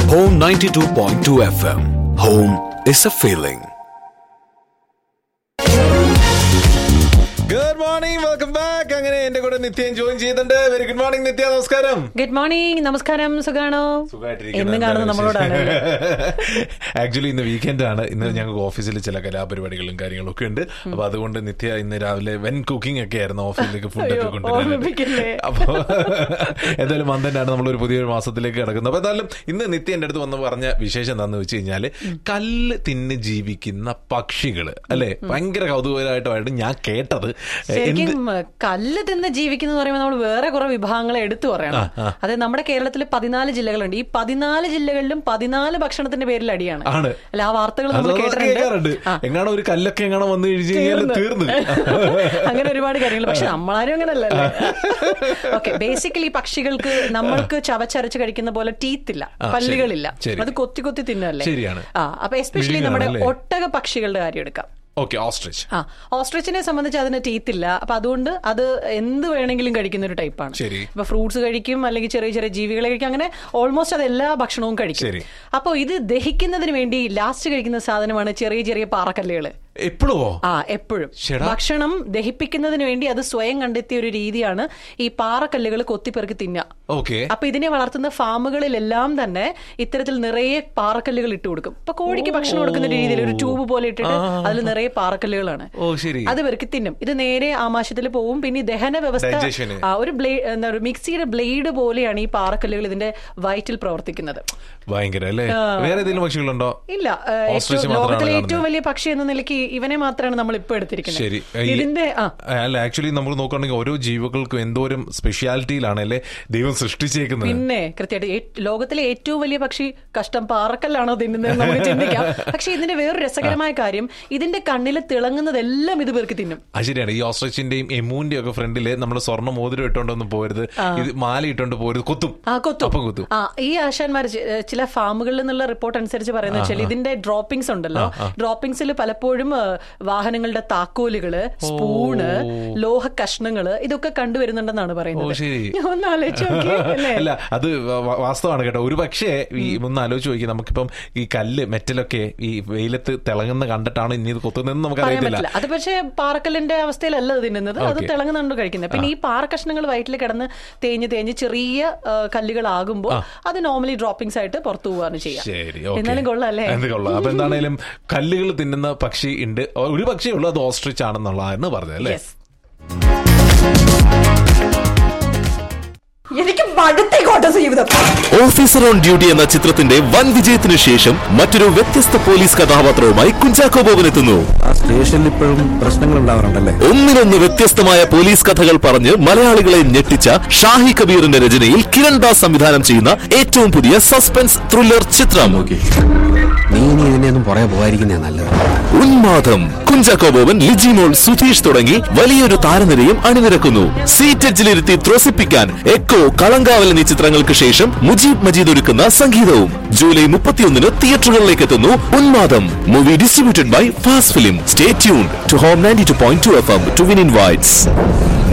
Home 92.2 FM. Home is a feeling. Good morning welcome back അങ്ങനെ എന്റെ കൂടെ നിത്യം ജോയിൻ ചെയ്യുന്നുണ്ട് വെരി ഗുഡ് മോർണിംഗ് നിത്യ നമസ്കാരം ഗുഡ് മോർണിംഗ് നമസ്കാരം സുഖാണോ എന്നും കാണുന്നത് നമ്മളോടാണ് ആക്ച്വലി ഇന്ന് വീക്കെൻഡ് ആണ് ഇന്ന് ഞങ്ങൾക്ക് ഓഫീസിൽ ചില കലാപരിപാടികളും കാര്യങ്ങളും ഒക്കെ ഉണ്ട് അപ്പൊ അതുകൊണ്ട് നിത്യ ഇന്ന് രാവിലെ വെൻ കുക്കിംഗ് ഒക്കെ ആയിരുന്നു ഓഫീസിലേക്ക് ഫുഡ് ഒക്കെ അയ്യോ, കൊണ്ടുവരാനായിട്ട് ഓർമ്മിപ്പിക്കല്ലേ. അപ്പൊ എന്തായാലും മന്ദനാണ് നമ്മൾ ഒരു പുതിയൊരു മാസത്തിലേക്ക് കിടക്കുന്നത് അപ്പൊ എന്തായാലും ഇന്ന് നിത്യ എന്റെ അടുത്ത് വന്ന് പറഞ്ഞ വിശേഷം എന്താന്ന് വെച്ച് കഴിഞ്ഞാല് കല്ല് തിന്ന് ജീവിക്കുന്ന പക്ഷികള് അല്ലെ ഭയങ്കര കൗതുകകരമായിട്ടാണ് ഞാൻ കേട്ടത് എന്ത് ശരിക്കും കല്ല് തിന്ന് ജീവിക്കുന്ന പറയുമ്പോൾ നമ്മൾ വേറെ കുറെ വിഭാഗങ്ങളെ എടുത്തു പറയണം അത് നമ്മുടെ കേരളത്തിൽ പതിനാല് ജില്ലകളുണ്ട് ഈ പതിനാല് ജില്ലകളിലും പതിനാല് ഭക്ഷണത്തിന്റെ പേരിൽ അടിയാണ് ആണ് അല്ല ആ വാർത്തകൾ അത് നമ്മൾ കേൾക്കാറുണ്ട് കേട്ടിട്ടുണ്ട് ആ, എങ്ങാണോ ഒരു കല്ലൊക്കെ എങ്ങാണോ വന്നു കഴിഞ്ഞു കഴിഞ്ഞാൽ തീർന്നു അങ്ങനെ ഒരുപാട് കാര്യങ്ങൾ പക്ഷെ നമ്മളാരും അങ്ങനല്ലല്ലേ ഓക്കെ ബേസിക്കലി പക്ഷികൾക്ക് നമ്മൾക്ക് ചവച്ചരച്ച് കഴിക്കുന്ന പോലെ ടീത്ത് ഇല്ല ആ, ശരി. പല്ലുകളില്ല ശരി. അത് കൊത്തി കൊത്തി തിന്നല്ലേ ശരിയാണ്. ആ അപ്പൊ എസ്പെഷ്യലി നമ്മുടെ വിഴുങ്ങാണല്ലേ? ഒട്ടക പക്ഷികളുടെ കാര്യം എടുക്കാം ഓക്കെ ഓസ്ട്രിച്ച് ആ ഓസ്ട്രിച്ചിനെ സംബന്ധിച്ച് അതിന് ടീത്ത് ഇല്ല അപ്പൊ അതുകൊണ്ട് അത് എന്ത് വേണമെങ്കിലും കഴിക്കുന്ന ഒരു ടൈപ്പാണ് ശരി. ഇപ്പൊ ഫ്രൂട്ട്സ് കഴിക്കും അല്ലെങ്കിൽ ചെറിയ ചെറിയ ജീവികളെ കഴിക്കും അങ്ങനെ ഓൾമോസ്റ്റ് അത് എല്ലാ ഭക്ഷണവും കഴിക്കും ശരി. അപ്പോൾ ഇത് ദഹിക്കുന്നതിന് വേണ്ടി ലാസ്റ്റ് കഴിക്കുന്ന സാധനമാണ് ചെറിയ ചെറിയ പാറക്കല്ലുകൾ എപ്പോഴോ ആ എപ്പോഴും ശ്ശെടാ. ഭക്ഷണം ദഹിപ്പിക്കുന്നതിന് വേണ്ടി അത് സ്വയം കണ്ടെത്തിയ ഒരു രീതിയാണ് ഈ പാറക്കല്ലുകൾ കൊത്തിപ്പെറുക്കി തിന്നുക ഓക്കെ അപ്പൊ ഇതിനെ വളർത്തുന്ന ഫാമുകളിലെല്ലാം തന്നെ ഇത്തരത്തിൽ നിറയെ പാറക്കല്ലുകൾ ഇട്ട് കൊടുക്കും ഇപ്പൊ കോഴിക്ക് ഭക്ഷണം കൊടുക്കുന്ന രീതിയിൽ ഒരു ട്യൂബ് പോലെ ഇട്ടിട്ട് അതിൽ നിറയെ പാറക്കല്ലുകളാണ് ഓ ശരി അത് പെറുക്കി തിന്നും ഇത് നേരെ ആമാശയത്തിൽ പോവും പിന്നെ ഈ ദഹന വ്യവസ്ഥ Digestion. ആ, ഒരു ബ്ലേഡ് എന്താ പറയുക മിക്സിയുടെ ബ്ലേഡ് പോലെയാണ് ഈ പാറക്കല്ലുകൾ ഇതിന്റെ വയറ്റിൽ പ്രവർത്തിക്കുന്നത് ഭയങ്കര അല്ലേ വേറെ ഏതെങ്കിലും പക്ഷികളുണ്ടോ ഇല്ല ഏ, Ostrich ഏറ്റവും- മാത്രമാണ് ലോകത്തിലെ കാണുന്നത്. ഏറ്റവും വലിയ പക്ഷി എന്ന നിലയ്ക്ക് ഇവനെ മാത്രമാണ് നമ്മൾ ഇപ്പൊ എടുത്തിരിക്കുന്നത് ശരി ഈ- ഇതിന്റെ ആ അല്ല ആക്ച്വലി നമ്മൾ നോക്കുകയാണെങ്കിൽ ഓരോ ജീവികൾക്കും എന്തോരം സ്പെഷ്യാലിറ്റിയിലാണ് അല്ലേ ദൈവം സൃഷ്ടിച്ചേക്കുന്നത് പിന്നെ കൃത്യമായിട്ട് ഏ- ലോകത്തിലെ ഏറ്റവും വലിയ പക്ഷി കഷ്ടം പാറക്കല്ലാണോ തിന്നുന്നത് നമുക്ക് ചിന്തിക്കാം പക്ഷെ ഇതിന്റെ വേറൊരു രസകരമായ കാര്യം ഇതിന്റെ കണ്ണിൽ തിളങ്ങുന്നതെല്ലാം ഇത് പേർക്ക് തിന്നും അത് ശരിയാണ് ഈ ഓസ്ട്രിച്ചിന്റെയും എമൂന്റെയും ഒക്കെ ഫ്രണ്ടില് നമ്മൾ സ്വർണ്ണ മോതിരം ഇട്ടോണ്ടൊന്നും പോരുത് ഇത് മാല ഇട്ടോണ്ട് പോരുത് കൊത്തും ആ കൊത്തും അപ്പം കൊത്തും ആ ഈ ആശാന്മാർ ചില ഫാമുകളിൽ നിന്നുള്ള റിപ്പോർട്ട് അനുസരിച്ച് പറയുന്നത് വെച്ചാൽ ഇതിന്റെ ഡ്രോപ്പിംഗ്സ് ഉണ്ടല്ലോ ഡ്രോപ്പിംഗ്സിൽ പലപ്പോഴും ആ, വാഹനങ്ങളുടെ താക്കോലുകള് സ്പൂണ് ലോഹ കഷ്ണങ്ങള് ഇതൊക്കെ കണ്ടുവരുന്നുണ്ടെന്നാണ് ഓ പറയുന്നത് ശരി ഒന്ന് ആലോചിച്ച് നോക്കിയേ, അല്ലേ അല്ല അത് വ- വ- വാസ്തവമാണ് കേട്ടോ ഒരു പക്ഷേ ഈ ഒന്ന് ആലോചിച്ച് നോക്കി നമുക്കിപ്പം ഈ കല്ല് മെറ്റലൊക്കെ ഈ വെയിലത്ത് തിളങ്ങുന്ന കണ്ടിട്ടാണ് ഇനി ഇത് കൊത്തുന്നതെന്ന് നമുക്ക് പറയാൻ അറിയത്തില്ല പറ്റില്ല അത് പക്ഷേ പാറക്കല്ലിന്റെ അവസ്ഥയിലല്ല ഇത് തിന്നുന്നത് അത് Okay. തിളങ്ങുന്നുണ്ട് കഴിക്കുന്നത് പിന്നെ ഈ പാറക്കഷ്ണങ്ങൾ വയറ്റിൽ കിടന്ന് തേഞ്ഞ് തേഞ്ഞ് ചെറിയ ആ, കല്ലുകളാകുമ്പോൾ അത് നോർമലി ഡ്രോപ്പിംഗ്സ് ആയിട്ട് പുറത്തു പോവാണ് ചെയ്യാം ശരി ഓക്കെ എന്നാലും കൊള്ളാം അല്ലേ എന്ത് കൊള്ളാം അപ്പൊ എന്താണേലും കല്ലുകൾ തിന്നുന്ന പക്ഷി ഉണ്ട് ഒരു പക്ഷിയേ ഉള്ളൂ അത് ഓസ്ട്രിച്ച് ആണെന്നുള്ളതാണ് പറഞ്ഞത് അല്ലേ Yes. എനിക്ക് മടുത്തേക്കോട്ടെ ജീവിതം ഓഫീസർ ഓൺ ഡ്യൂട്ടി എന്ന ചിത്രത്തിന്റെ വൻ വിജയത്തിനു ശേഷം മറ്റൊരു വ്യത്യസ്ത പോലീസ് കഥാപാത്രവുമായി കുഞ്ചാക്കോ ബോബൻ എത്തുന്നു ആ സ്റ്റേഷനിൽ ഇപ്പോഴും പ്രശ്നങ്ങൾ ഉണ്ടാവാറുണ്ടല്ലേ ഒന്നിനൊന്ന് വ്യത്യസ്തമായ പോലീസ് കഥകൾ പറഞ്ഞ് മലയാളികളെ ഞെട്ടിച്ച ഷാഹി കബീറിന്റെ രചനയിൽ കിരൺ ദാസ് സംവിധാനം ചെയ്യുന്ന ഏറ്റവും പുതിയ സസ്പെൻസ് ത്രില്ലർ ചിത്രം നീ ഇനി ഇതിനെയൊന്നും പുറകെ പോകാതിരിക്കുന്നേ നല്ലത് ഉന്മാദം കുഞ്ചാക്കോ ബോബൻ ലിജിമോൾ സുധീഷ് തുടങ്ങി വലിയൊരു താരനിരയും അണിനിരക്കുന്നു സീറ്റച്ചിലിരുത്തി ത്രസിപ്പിക്കാൻ എക്കോ കളങ്കാവൽ എന്നീ ചിത്രങ്ങൾക്ക് ശേഷം മുജീബ് മജീദ് ഒരുക്കുന്ന സംഗീതവും ജൂലൈ മുപ്പത്തിയൊന്നിന് തിയേറ്ററുകളിലേക്ക് എത്തുന്നു Unmadam movie distributed by fast film stay tune to home ninety two point two F M to win invites